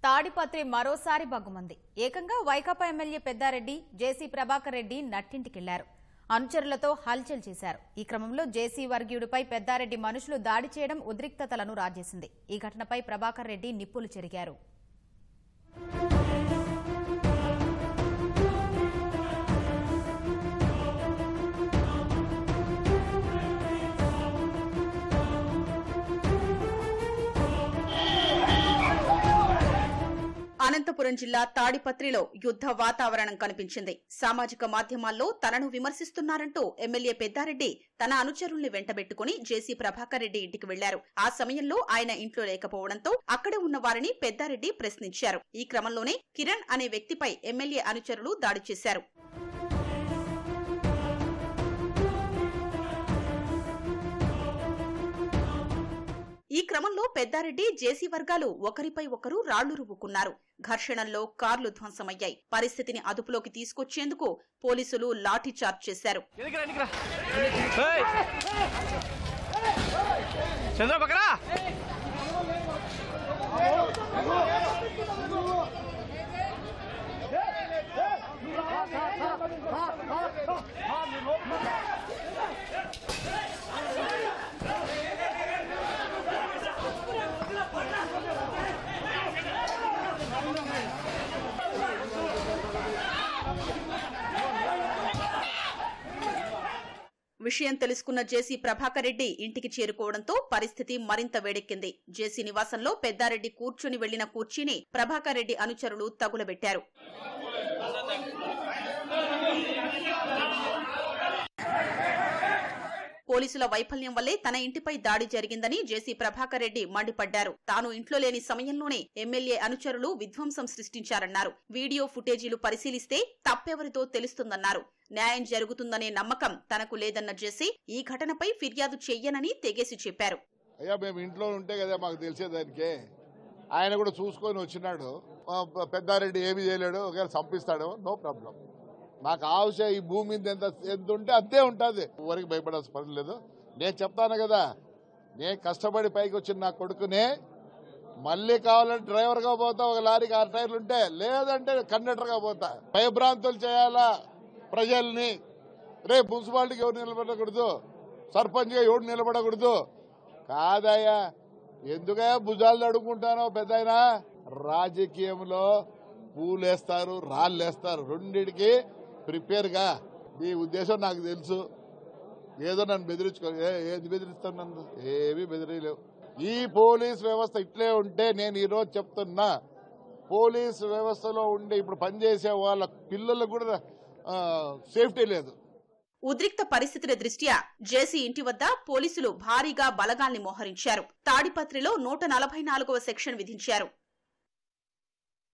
తాడిపత్రి మరోసారి బగ్గుమంది ఏకంగా వైకాపా ఎమ్మెల్యే పెద్దారెడ్డి జేసీ ప్రభాకర్ రెడ్డి నట్టింటికెళ్లారు అనుచరులతో హల్చల్ చేశారు ఈ క్రమంలో జేసీ వర్గీయుడిపై పెద్దారెడ్డి మనుషులు దాడి చేయడం ఉద్రిక్తతలను రాజేసింది ఈ ఘటనపై ప్రభాకర్ రెడ్డి నిప్పులు చెరిగారు అనంతపురం జిల్లా తాడిపత్రిలో యుద్ధ వాతావరణం కనిపించింది సామాజిక మాధ్యమాల్లో తనను విమర్శిస్తున్నారంటూ ఎమ్మెల్యే పెద్దారెడ్డి తన అనుచరుల్ని వెంటబెట్టుకుని జేసీ ప్రభాకర్ రెడ్డి ఇంటికి వెళ్లారు ఆ సమయంలో ఆయన ఇంట్లో లేకపోవడంతో అక్కడే ఉన్న వారిని పెద్దారెడ్డి ప్రశ్నించారు ఈ క్రమంలోనే కిరణ్ అనే వ్యక్తిపై ఎమ్మెల్యే అనుచరులు దాడి చేశారు ఈ క్రమంలో పెద్దారెడ్డి జేసీ వర్గాలు ఒకరిపై ఒకరు రాళ్లు రువ్వుకున్నారు ఘర్షణల్లో కార్లు ధ్వంసమయ్యాయి పరిస్థితిని అదుపులోకి తీసుకొచ్చేందుకు పోలీసులు లాఠీ చార్జ్ చేశారు ఎదిగిరా ఎదిగిరా ఏయ్! చంద్ర పక్కరా విషయం తెలుసుకున్న జేసీ ప్రభాకర్ రెడ్డి ఇంటికి చేరుకోవడంతో పరిస్థితి మరింత వేడెక్కింది జేసీ నివాసంలో పెద్దారెడ్డి కూర్చుని వెళ్లిన కుర్చీని ప్రభాకర్ రెడ్డి అనుచరులు తగులబెట్టారు పోలీసుల వైఫల్యం వల్లే తన ఇంటిపై దాడి జరిగిందని జేసీ ప్రభాకర్ రెడ్డి మండిపడ్డారు తాను ఇంట్లో లేని సమయంలోనే ఎమ్మెల్యే అనుచరులు విధ్వంసం సృష్టించారన్నారు వీడియో ఫుటేజీలు పరిశీలిస్తే తప్పెవరితో తెలుస్తుందన్నారు న్యాయం జరుగుతుందనే నమ్మకం తనకు లేదన్న జేసీ ఈ ఘటనపై ఫిర్యాదు చెయ్యనని తెగేసి చెప్పారు అయ్యా మేము ఇంట్లో ఉంటే కదా మాకు తెలిసేదానికి ఆయన కూడా చూసుకొని వచ్చినాడు ఆ, ప- పెద్దారెడ్డి ఏమి చేయలేడు ఒకవేళ చంపిస్తాడు నో ప్రాబ్లం నాకు ఆశ ఈ భూమి మీద ఎంత ఎంత ఉంటే అంతే ఉంటుంది ఎవరికి భయపడాల్సిన పని లేదు నేను చెప్తాను కదా నేను కష్టపడి పైకి వచ్చిన నా కొడుకునే మళ్ళీ కావాలంటే డ్రైవర్గా పోతా ఒక లారీకి ఆరు టైర్లు ఉంటే లేదంటే కండక్టర్గా పోతా భయభ్రాంతులు చేయాలా ప్రజల్ని రేపు మున్సిపాలిటీకి ఎవరు నిలబడకూడదు సర్పంచ్గా ఎవరు నిలబడకూడదు కాదయ్యా ఎందుకయ్యా భుజాలు అడుగుంటానో పెద్దాయన రాజకీయంలో పూలేస్తారు రాళ్ళేస్తారు రెండిటికి ప్రిపేర్గా నీ ఉద్దేశం నాకు తెలుసు ఏదో నన్ను బెదిరించుకో ఏ- ఏది బెదిరిస్తాను నన్ను ఏమీ బెదిరియలేవు ఈ పోలీస్ వ్యవస్థ ఇట్లే ఉంటే నేను ఈరోజు చెప్తున్నా పోలీస్ వ్యవస్థలో ఉండే ఇప్పుడు పనిచేసే వాళ్ళ పిల్లలకు కూడా ఆ, సేఫ్టీ లేదు ఉద్రిక్త పరిస్థితుల దృష్ట్యా జేసీ ఇంటి వద్ద పోలీసులు భారీగా బలగాల్ని మోహరించారు తాడిపత్రిలో నూట నలభై నాలుగవ సెక్షన్ విధించారు